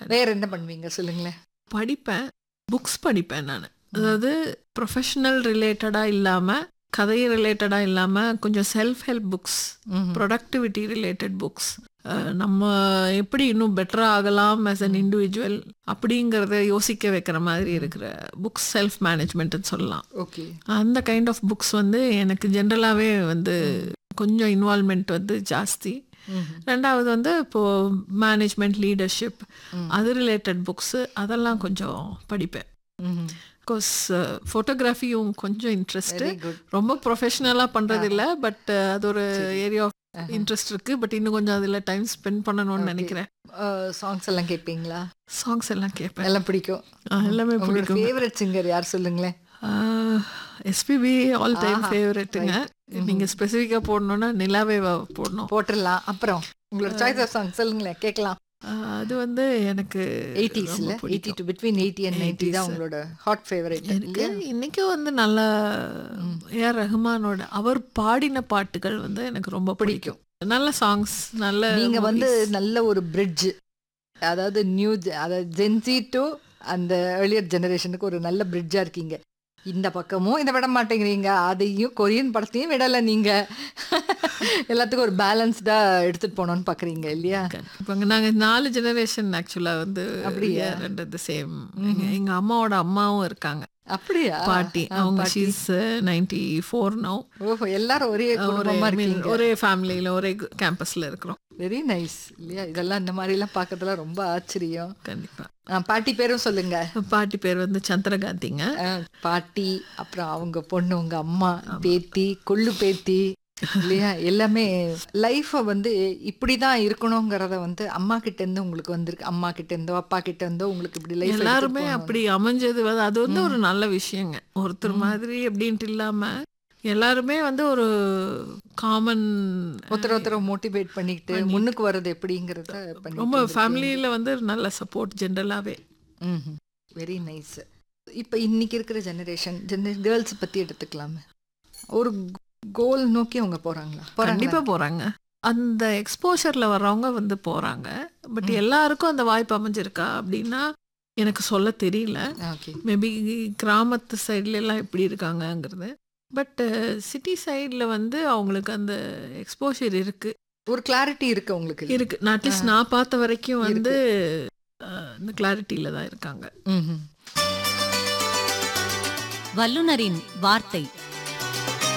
வேற என்ன பண்ணுவீங்க சொல்லுங்களேன் படிப்பேன் புக்ஸ் படிப்பேன் நான் அதாவது ப்ரொஃபஷனல் ரிலேட்டடாக இல்லாமல் கதை ரிலேட்டடாக இல்லாமல் கொஞ்சம் self help books productivity related books நம்ம எப்படி இன்னும் பெட்டராக ஆகலாம் ஆஸ் அன் இண்டிவிஜுவல் அப்படிங்கிறத யோசிக்க வைக்கிற மாதிரி இருக்கிற புக்ஸ் செல்ஃப் மேனேஜ்மெண்ட்னு சொல்லலாம் ஓகே அந்த கைண்ட் ஆஃப் புக்ஸ் வந்து எனக்கு ஜென்ரலாகவே வந்து கொஞ்சம் இன்வால்மெண்ட் வந்து ஜாஸ்தி ரெண்டாவது வந்து இப்போது மேனேஜ்மெண்ட் லீடர்ஷிப் அது ரிலேட்டட் புக்ஸு அதெல்லாம் கொஞ்சம் படிப்பேன் கோர்ஸ் ஃபோட்டோகிராஃபியும் கொஞ்சம் இன்ட்ரெஸ்ட்டு வெரி குட் ரொம்ப ப்ரொஃபஷ்னலாக பண்ணுறது இல்லை பட் அது ஒரு ஏரியா ஆஃப் இன்ட்ரெஸ்ட் இருக்குது பட் இன்னும் கொஞ்சம் அதில் டைம் ஸ்பெண்ட் பண்ணணும்னு நினைக்கிறேன் சாங்ஸ் எல்லாம் கேட்பீங்களா சாங்ஸ் எல்லாம் கேட்பேன் எல்லாம் பிடிக்கும் ஆ, எல்லாமே உங்களோட பிடிக்கும் ஃபேவரட் சிங்கர் யார் சொல்லுங்களேன் எஸ்பிபி ஆல் டைம் ஆஹா, ஃபேவரெட்டுங்க நீங்கள் ஸ்பெசிஃபிக்காக போடணுன்னா நிலாவே வ- போடணும் போட்டுடலாம் அப்புறம் உங்களோட சாய்ஸ் ஆஃப் சாங் சொல்லுங்களேன் கேட்கலாம் ஆஹ் அது வந்து எனக்கு எயிட்டிஸ்ல ரொம்ப எயிட்டி பிடிக்கும். To between eighty and ninety தான் 80s. உங்களோட ஹாட் ஃபேவரட் எனக்கு இன்னைக்கும் வந்து நல்ல ஏஆர் ரஹ்மானோட அவர் பாடின பாட்டுகள் வந்து எனக்கு ரொம்ப பிடிக்கும் நல்ல சாங்ஸ் நல்ல நீங்க வந்து movies. நல்ல ஒரு பிரிட்ஜ் அதாவது நியூ அதாவது ஜென்சி டு அந்த ஏர்லியர் ஜெனரேஷனுக்கு ஒரு நல்ல பிரிட்ஜா இருக்கீங்க இந்த பக்கமும் இதை விட மாட்டேங்கிறீங்க அதையும் கொரியன் படத்தையும் விடலை நீங்க எல்லாத்துக்கும் ஒரு பேலன்ஸ்டா எடுத்துட்டு போனோம்னு பாக்குறீங்க இல்லையா இப்போ நாங்க நாலு ஜெனரேஷன் ஆக்சுவலா வந்து அப்படியா? ரெண்டு சேம் எங்க அம்மாவோட அம்மாவும் இருக்காங்க அப்படியா பாட்டி ஆ, அவங்க பாட்டி. ஷீஸ் நைன்டி ஃபோர் நோ ஓஹோ எல்லாரும் ஒரே ஒரே குடும்பமா I mean, இருக்கீங்க ஒரே ஃபேமிலியில ஒரே கேம்பஸ்ல இருக்கிறோம் வெரி நைஸ் இல்லையா இதெல்லாம் இந்த மாதிரி எல்லாம் பார்க்கறதுலாம் ரொம்ப ஆச்சரியம் கண்டிப்பா ஆ, பாட்டி பேரும் சொல்லுங்க பாட்டி பேர் வந்து சந்திரகாந்திங்க ஆ, பாட்டி அப்புறம் அவங்க பொண்ணு உங்க அம்மா பேத்தி கொள்ளு பேத்தி இல்லையா எல்லாமே லைஃப்பை வந்து இப்படிதான் இருக்கணுங்கிறத வந்து அம்மா கிட்ட இருந்து உங்களுக்கு வந்திருக்கு அம்மா கிட்ட இருந்தோ அப்பா கிட்ட இருந்தோ உங்களுக்கு இப்படி லைஃப் எல்லாருமே அப்படி அமைஞ்சது வந்து அது வந்து ஒரு நல்ல விஷயங்க ஒருத்தர் மாதிரி அப்படின்ட்டு இல்லாம எல்லாருமே வந்து ஒரு காமன் ஒருத்தர் ஒருத்தர் மோட்டிவேட் பண்ணிக்கிட்டு முன்னுக்கு வர்றது எப்படிங்கிறத ரொம்ப ஃபேமிலியில வந்து நல்ல சப்போர்ட் ஜென்ரலாவே வெரி நைஸ் இப்போ இன்னைக்கு இருக்கிற ஜெனரேஷன் ஜென கேர்ள்ஸ் பத்தி எடுத்துக்கலாமே ஒரு கோல் நோக்கி அவங்க போறாங்களா கண்டிப்பா போறாங்க அந்த எக்ஸ்போஷர்ல வர்றவங்க வந்து போறாங்க பட் எல்லாருக்கும் அந்த வாய்ப்பு அமைஞ்சிருக்கா அப்படின்னா எனக்கு சொல்ல தெரியல ஓகே மேபி கிராமத்து சைட்ல எல்லாம் எப்படி இருக்காங்கங்கிறது பட் சிட்டி சைடில் வந்து அவங்களுக்கு அந்த எக்ஸ்போஷர் இருக்கு ஒரு கிளாரிட்டி இருக்கு உங்களுக்கு இல்ல? இருக்கு நான் அட்லீஸ்ட் நான் பார்த்த வரைக்கும் வந்து அஹ், இந்த கிளாரிட்டியில தான் இருக்காங்க ம்ஹும். வல்லுனரின் வார்த்தை